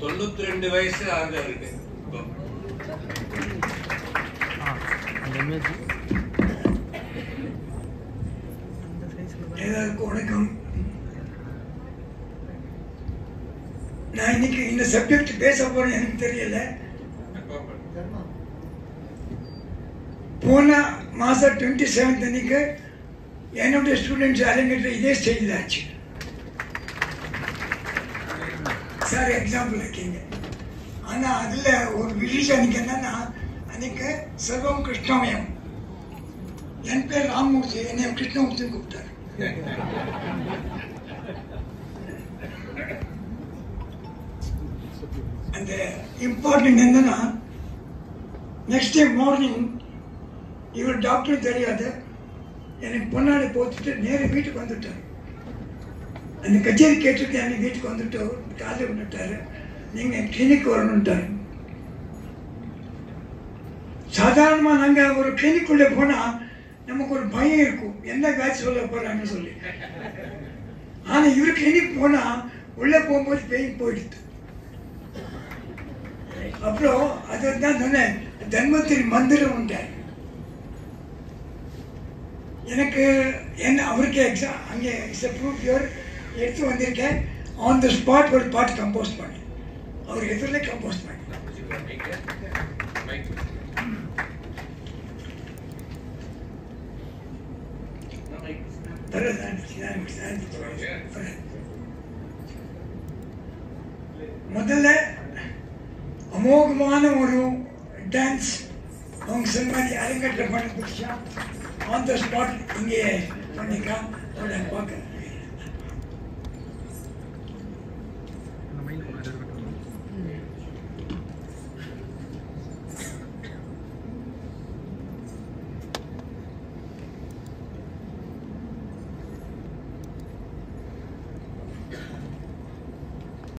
தொண்ணூத்தி ரெண்டு வயசு ஆகுது அவருக்கு இப்போ அந்த இமேஜ் எல்லாருக்கும் வணக்கம் நான் இன்னைக்கு இந்த சப்ஜெக்ட் பேச போறேன் எனக்கு தெரியல போன மாதம் டுவெண்ட்டி செவன்த் அன்னைக்கு என்னுடைய ஸ்டூடெண்ட்ஸ் அரங்கேற்ற இதே ஸ்டேஜில் ஆச்சு சார் எக்ஸாம்பிள் இருக்கீங்க ஆனால் அதில் ஒரு விசேஷம் அன்னைக்கு என்னன்னா அன்னைக்கு சர்வம் கிருஷ்ணமயம் என் பேர் ராமமூர்த்தி என்னை கிருஷ்ணமூர்த்தி கூப்பிட்டார் அந்த இம்பார்ட்டன்ட் என்னன்னா நெக்ஸ்ட் டே மார்னிங் இவர் டாக்டர் தெரியாது எனக்கு பொன்னாடி போத்துட்டு நேரா வீட்டுக்கு வந்துட்டார் அந்த கச்சேரி கேட்டுட்டு எனக்கு வீட்டுக்கு வந்துட்டு காலையில் வந்துட்டாரு நீங்கள் கிளினிக் வரணுன்ட்டாரு சாதாரணமாக நாங்கள் ஒரு கிளினிக்குள்ளே போனால் நமக்கு ஒரு பயம் இருக்கும் என்ன காட்சி சொல்ல போகிறாங்கன்னு சொல்லி ஆனால் இவர் கிளினிக் போனால் உள்ளே போகும்போது பெயின் போயிடுது அப்புறம் அது தான் சொன்னேன் தன்வத்தின் மந்திரம் உண்டார் எனக்கு என்ன அவருக்கு எக்ஸாம் அங்கே இஸ் ப்ரூஃப் யூர் எடுத்து வந்திருக்கேன் ஆன் த ஸ்பாட் ஒரு பாட்டு கம்போஸ் பண்ணேன் அவர் எதிரில் கம்போஸ் பண்ணேன் பரவாயில்ல, நான் நான் பரவாயில்ல. முதல்ல அமோகமான ஒரு டான்ஸ் அவங்க சொன்ன மாதிரி அரங்கேற்ற பண்ண பிடிச்சா ஆன் த ஸ்பாட் இங்கே பண்ணிக்கலாம் அதை நான் பார்க்குறேன்